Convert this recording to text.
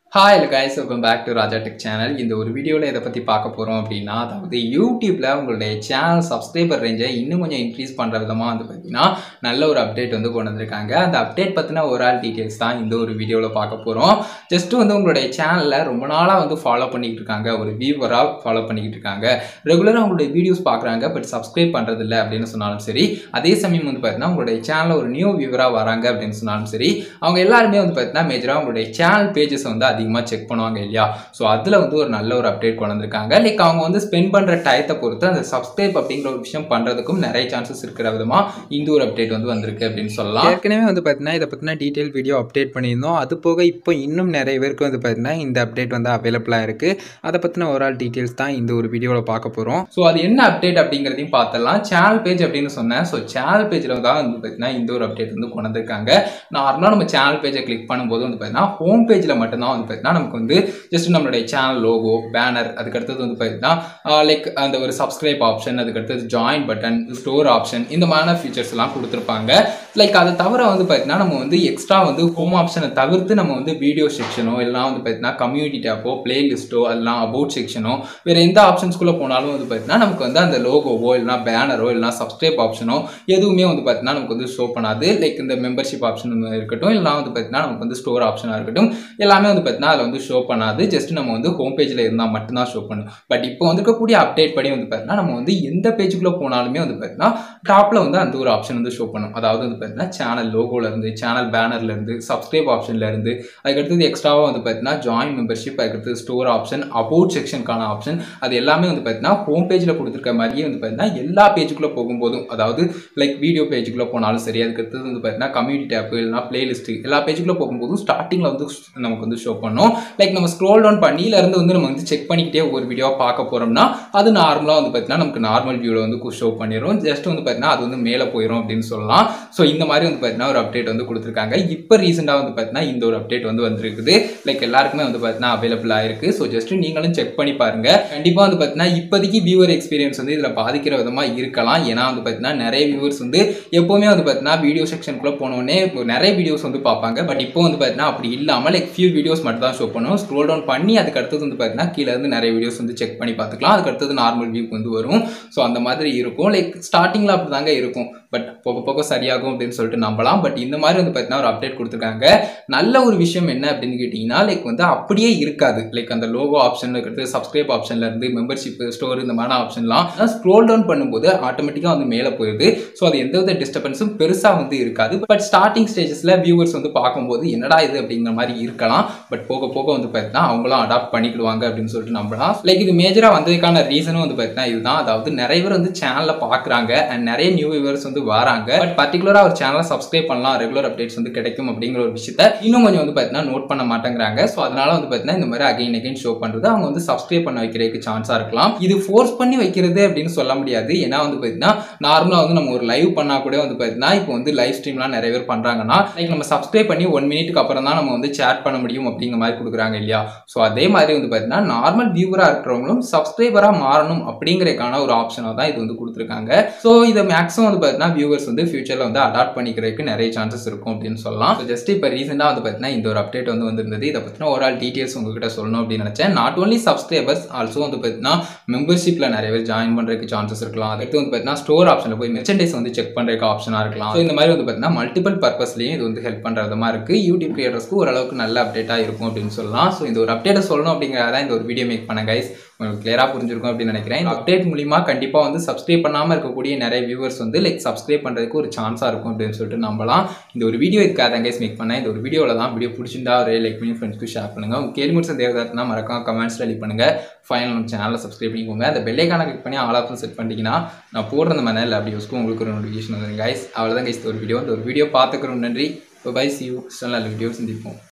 hi guys welcome back to Raja tech channel இந்த ஒரு வீடியோவில் எதை பற்றி பார்க்க போகிறோம் அப்படின்னா அதாவது யூடியூப்பில் உங்களுடைய சேனல் சப்ஸ்கிரைபர் ரேஞ்சை இன்னும் கொஞ்சம் இன்க்ரீஸ் பண்ணுற விதமாக வந்து பார்த்தீங்கன்னா நல்ல ஒரு அப்டேட் வந்து கொண்டு வந்திருக்காங்க அந்த அப்டேட் பற்றின ஒரு ஆள் டீட்டெயில்ஸ் தான் இந்த ஒரு வீடியோவில் பார்க்க போகிறோம் ஜஸ்ட் வந்து உங்களுடைய சேனலில் ரொம்ப நாளாக வந்து ஃபாலோ பண்ணிக்கிட்டு இருக்காங்க ஒரு வியூவராக ஃபாலோ பண்ணிக்கிட்டு இருக்காங்க ரெகுலராக உங்களுடைய வீடியோஸ் பார்க்குறாங்க பட் சப்ஸ்கிரைப் பண்ணுறது இல்லை அப்படின்னு சொன்னாலும் சரி அதே சமயம் வந்து பார்த்தீங்கன்னா உங்களுடைய சேனலில் ஒரு நியூ வியூவராக வராங்க அப்படின்னு சொன்னாலும் சரி அவங்க எல்லாருமே வந்து பார்த்தீங்கன்னா மேஜராக உங்களுடைய சேனல் பேஜஸ் வந்து அதிகமாக செக் பண்ணுவாங்க இல்லையா ஸோ அதில் வந்து ஒரு நல்ல ஒரு அப்டேட் கொண்டு வந்திருக்காங்க லைக் அவங்க வந்து ஸ்பெண்ட் பண்ணுற டயத்தை பொறுத்து அந்த சப்ஸ்கிரைப் அப்படிங்கிற ஒரு விஷயம் பண்ணுறதுக்கும் நிறைய சான்சஸ் இருக்கிற விதமாக இந்த ஒரு அப்டேட் வந்து வந்திருக்கு அப்படின்னு சொல்லலாம் ஏற்கனவே வந்து பார்த்தீங்கன்னா இதை பற்றின டீட்டெயில் வீடியோ அப்டேட் பண்ணியிருந்தோம் அது போக இப்போ இன்னும் நிறைய பேருக்கு வந்து பார்த்தீங்கன்னா இந்த அப்டேட் வந்து அவைலபிளாக இருக்குது அதை பற்றின ஒரு ஆள் டீட்டெயில்ஸ் தான் இந்த ஒரு வீடியோவில் பார்க்க போகிறோம் ஸோ அது என்ன அப்டேட் அப்படிங்கிறதையும் பார்த்துடலாம் சேனல் பேஜ் அப்படின்னு சொன்னேன் ஸோ சேனல் பேஜில் தான் வந்து பார்த்தீங்கன்னா இந்த ஒரு அப்டேட் வந்து கொண்டு வந்திருக்காங்க நார்மலாக நம்ம சேனல் பேஜை கிளிக் பண்ணும்போது வந்து பார்த்தீங்கன்னா ஹோம் பேஜில் மட்டும்தான் வந்து பார்த்தீங்கன்னா நமக்கு வந்து ஜஸ்ட் நம்மளுடைய சேனல் லோகோ பேனர் அதுக்கடுத்தது வந்து பார்த்தீங்கன்னா லைக் அந்த ஒரு சப்ஸ்கிரைப் ஆப்ஷன் அதுக்கடுத்தது ஜாயின் பட்டன் ஸ்டோர் ஆப்ஷன் இந்த மாதிரியான ஃபீச்சர்ஸ் எல்லாம் கொடுத்துருப்பாங்க லைக் அதை தவிர வந்து பார்த்தீங்கன்னா நம்ம வந்து எக்ஸ்ட்ரா வந்து ஹோம் ஆப்ஷனை தவிர்த்து நம்ம வந்து வீடியோ செக்ஷனோ இல்லைனா வந்து பார்த்தீங்கன்னா கம்யூனிட்டி டேப்போ பிளேலிஸ்ட்டோ அதெல்லாம் அபவுட் செக்ஷனோ வேறு எந்த ஆப்ஷன்ஸ்குள்ளே போனாலும் வந்து பார்த்தீங்கன்னா நமக்கு வந்து அந்த லோகோவோ இல்லைனா பேனரோ இல்லைனா சப்ஸ்கிரைப் ஆப்ஷனோ எதுவுமே வந்து பார்த்தீங்கன்னா நமக்கு வந்து ஷோ பண்ணாது லைக் இந்த மெம்பர்ஷிப் ஆப்ஷன் இருக்கட்டும் இல்லைனா வந்து பார்த்தீங்கன்னா நமக்கு வந்து ஸ்டோர் ஆப்ஷனாக இருக்கட்டும் எல்லாமே வந்து பார்த்தீங்கன்னா அதில் வந்து ஷோ பண்ணாது ஜஸ்ட் நம்ம வந்து ஹோம் பேஜில் இருந்தால் மட்டும்தான் ஷோ பண்ணும் பட் இப்போ வந்துருக்கக்கூடிய அப்டேட் படி வந்து பார்த்தீங்கன்னா நம்ம வந்து எந்த பேஜுக்குள்ளே போனாலுமே வந்து பார்த்தீங்கன்னா டாப்பில் வந்து அந்த ஒரு ஆப்ஷன் வந்து ஷோ பண்ணும் அதாவது வந்து பார்த்தீங்கன்னா சேனல் லோகோலேருந்து சேனல் பேனர்லேருந்து சப்ஸ்கிரைப் ஆப்ஷன்லேருந்து அதுக்கடுத்தது எக்ஸ்ட்ராவாக வந்து பார்த்தீங்கன்னா ஜாயின் மெம்பர்ஷிப் அதுக்கடுத்து ஸ்டோர் ஆப்ஷன் அபவுட் செக்ஷனுக்கான ஆப்ஷன் அது எல்லாமே வந்து பார்த்தீங்கன்னா ஹோம் பேஜில் கொடுத்துருக்க மாதிரியே வந்து பார்த்தீங்கன்னா எல்லா பேஜுக்குள்ளே போகும்போதும் அதாவது லைக் வீடியோ பேஜுக்குள்ளே போனாலும் சரி அதுக்கடுத்தது வந்து பார்த்தீங்கன்னா கம்யூனிட்டி டேப் இல்லைனா பிளேலிஸ்ட்டு எல்லா பேஜுக்குள்ளே போகும்போதும் ஸ்டார்டிங்கில் வந்து நமக்கு வந்து ஷோ பண்ணும் லைக் நம்ம ஸ்க்ரோல் டவுன் பண்ணியிலேருந்து வந்து நம்ம வந்து செக் பண்ணிக்கிட்டே ஒரு வீடியோ பார்க்க போகிறோம்னா அது நார்மலாக வந்து பார்த்தீங்கன்னா நமக்கு நார்மல் வியூவில் வந்து ஷோ பண்ணிடும் ஜஸ்ட் வந்து பார்த்தீங்கன்னா அது வந்து மேலே போயிடும் அப்படின்னு சொல்லலாம் ஸோ இந்த மாதிரி வந்து பார்த்தீங்கன்னா ஒரு அப்டேட் வந்து கொடுத்துருக்காங்க இப்போ ரீசெண்டாக வந்து பார்த்தீங்கன்னா இந்த ஒரு அப்டேட் வந்து வந்திருக்குது லைக் எல்லாருக்குமே வந்து பார்த்தீங்கன்னா அவைலபிளாக இருக்குது ஸோ ஜஸ்ட் நீங்களும் செக் பண்ணி பாருங்க கண்டிப்பாக வந்து பார்த்தீங்கன்னா இப்போதைக்கு வியூவர் எக்ஸ்பீரியன்ஸ் வந்து இதில் பாதிக்கிற விதமாக இருக்கலாம் ஏன்னா வந்து பார்த்தீங்கன்னா நிறைய வியூவர்ஸ் வந்து எப்போவுமே வந்து பார்த்தீங்கன்னா வீடியோ செக்ஷனுக்குள்ளே போனோடனே நிறைய வீடியோஸ் வந்து பார்ப்பாங்க பட் இப்போ வந்து பார்த்தீங்கன்னா அப்படி இல்லாமல் லைக் ஃபியூ வீடியோஸ் மட்டும் தான் ஷோ பண்ணும் ஸ்க்ரோல் டவுன் பண்ணி அதுக்கு அடுத்தது வந்து பார்த்தீங்கன்னா கீழே இருந்து நிறைய வீடியோஸ் வந்து செக் பண்ணி பார்த்துக்கலாம் அதுக்கு அடுத்தது நார்மல் வியூக்கு வந்து வரும் ஸோ அந்த மாதிரி இருக்கும் லைக் ஸ்டார்டிங்கில் அப்படி தாங்க இருக்கும் பட் போக போக சரியாகும் அப்படின்னு சொல்லிட்டு நம்பலாம் பட் இந்த மாதிரி வந்து பார்த்தீங்கன்னா ஒரு அப்டேட் கொடுத்துருக்காங்க நல்ல ஒரு விஷயம் என்ன அப்படின்னு கேட்டிங்கன்னா லைக் வந்து அப்படியே இருக்காது லைக் அந்த லோகோ ஆப்ஷன் இருக்கிறது சப்ஸ்கிரைப் ஆப்ஷன்ல இருந்து மெம்பர்ஷிப் ஸ்டோர் இந்த மாதிரி ஆப்ஷன்லாம் ஸ்க்ரோல் டவுன் பண்ணும்போது ஆட்டோமேட்டிக்காக வந்து மேலே போயிடுது ஸோ அது எந்த வித டிஸ்டர்பன்ஸும் பெருசாக வந்து இருக்காது பட் ஸ்டார்டிங் ஸ்டேஜஸில் வியூவர்ஸ் வந்து பார்க்கும்போது என்னடா இது அப்படிங்கிற மாதிரி இருக்கலாம் பட் போக போக வந்து பார்த்தீங்கன்னா அவங்களும் அடாப்ட் பண்ணிக்கிடுவாங்க அப்படின்னு சொல்லிட்டு நம்பலாம் லைக் இது மேஜராக வந்ததுக்கான ரீசனும் வந்து பார்த்தீங்கன்னா இதுதான் அதாவது நிறைய பேர் வந்து சேனலில் பார்க்குறாங்க அண்ட் நிறைய நியூ வியூவர்ஸ் வந்து வராங்க பட் பர்டிகுலராக ஒரு சேனலை சப்ஸ்கிரைப் பண்ணலாம் ரெகுலர் அப்டேட்ஸ் வந்து கிடைக்கும் அப்படிங்கிற ஒரு விஷயத்த இன்னும் கொஞ்சம் வந்து பார்த்தீங்கன்னா நோட் பண்ண மாட்டேங்கிறாங்க ஸோ அதனால வந்து பார்த்தீங்கன்னா இந்த மாதிரி அகைன் அகைன் ஷோ பண்ணுறது அவங்க வந்து சப்ஸ்கிரைப் பண்ண வைக்கிறதுக்கு சான்ஸாக இருக்கலாம் இது ஃபோர்ஸ் பண்ணி வைக்கிறது அப்படின்னு சொல்ல முடியாது ஏன்னா வந்து பார்த்தீங்கன்னா நார்மலாக வந்து நம்ம ஒரு லைவ் பண்ணால் கூட வந்து பார்த்தீங்கன்னா இப்போ வந்து லைவ் ஸ்ட்ரீம்லாம் நிறைய பேர் பண்ணுறாங்கன்னா லைக் நம்ம சப்ஸ்கிரைப் பண்ணி ஒன் மினிட்டுக்கு அப்புறம் தான் நம்ம வந்து சேட் பண்ண முடியும் அப்படிங்கிற மாதிரி கொடுக்குறாங்க இல்லையா ஸோ அதே மாதிரி வந்து பார்த்தீங்கன்னா நார்மல் வியூவராக இருக்கிறவங்களும் சப்ஸ்கிரைபராக மாறணும் அப்படிங்கிறதுக்கான ஒரு ஆப்ஷனாக தான் இது வந்து கொடுத்துருக்காங்க ஸோ இதை மேக்ஸிமம் வந்து பார்த்தீங்கன்னா வியூவர்ஸ் வந்து ஃபியூச்சரில் வந்து அடாப்ட் பண்ணிக்கிறதுக்கு நிறைய சான்சஸ் இருக்கும் அப்படின்னு சொல்லலாம் ஸோ ஜஸ்ட் இப்போ ரீசெண்டாக வந்து பார்த்தீங்கன்னா இந்த ஒரு அப்டேட் வந்து வந்திருந்தது இதை பற்றின ஒரு ஆல் டீட்டெயில்ஸ் உங்ககிட்ட சொல்லணும் அப்படின்னு நினச்சேன் நாட் ஓன்லி சப்ஸ்கிரைபர்ஸ் ஆல்சோ வந்து பார்த்தீங்கன்னா மெம்பர்ஷிப்பில் நிறைய பேர் ஜாயின் பண்ணுறதுக்கு சான்சஸ் இருக்கலாம் அடுத்து வந்து பார்த்தீங்கன்னா ஸ்டோர் ஆப்ஷனில் போய் மெர்ச்சன்டைஸ் வந்து செக் பண்ணுறதுக்கு ஆப்ஷனாக இருக்கலாம் ஸோ இந்த மாதிரி வந்து பார்த்தீங்கன்னா மல்டிபிள் பர்பஸ்லையும் இது வந்து ஹெல்ப் பண்ணுற விதமாக இருக்குது யூடியூப் கிரியேட்டர்ஸ்க்கு ஓரளவுக்கு நல்ல அப்டேட்டாக இருக்கும் அப்படின்னு சொல்லலாம் ஸோ இந்த ஒரு அப்டேட்டை சொல்லணும் அப்படிங்கிறத இந்த ஒரு வீடியோ மேக் பண்ண கைஸ் உங்களுக்கு கிளியராக புரிஞ்சிருக்கும் அப்படின்னு நினைக்கிறேன் இந்த அப்டேட் மூலிமா கண்டிப்பாக வந்து சப்ஸ்கிரைப் பண்ணாமல் இருக்கக்கூடிய நிறைய வியூவர்ஸ் வந்து லைக் சப்ஸ்கிரைப் பண்ணுறதுக்கு ஒரு சான்ஸாக இருக்கும் அப்படின்னு சொல்லிட்டு நம்பலாம் இந்த ஒரு வீடியோ இதுக்காக தான் கைஸ் மேக் பண்ணேன் இந்த ஒரு வீடியோவில் தான் வீடியோ பிடிச்சிருந்தா ஒரு லைக் பண்ணி ஃப்ரெண்ட்ஸ்க்கு ஷேர் பண்ணுங்கள் உங்கள் கேள்வி முடிச்ச தேவதாத்னா மறக்காம கமெண்ட்ஸில் லீவ் பண்ணுங்கள் ஃபைனல் நம்ம சேனலை சப்ஸ்கிரைப் பண்ணிக்கோங்க அந்த பெல்லைக்கான கிளிக் பண்ணி ஆல் ஆப்ஷன் செட் பண்ணிட்டீங்கன்னா நான் போடுற அந்த மாதிரி எல்லா வீடியோஸ்க்கும் உங்களுக்கு ஒரு நோட்டிஃபிகேஷன் வந்துடும் கைஸ் அவ்வளோதான் கைஸ் ஒரு வீடியோ இந்த ஒரு வீடியோ பார்த்துக்கிறோம் நன்றி இப்போ பை சி யூ நல்ல வீடியோ சந்திப்போம்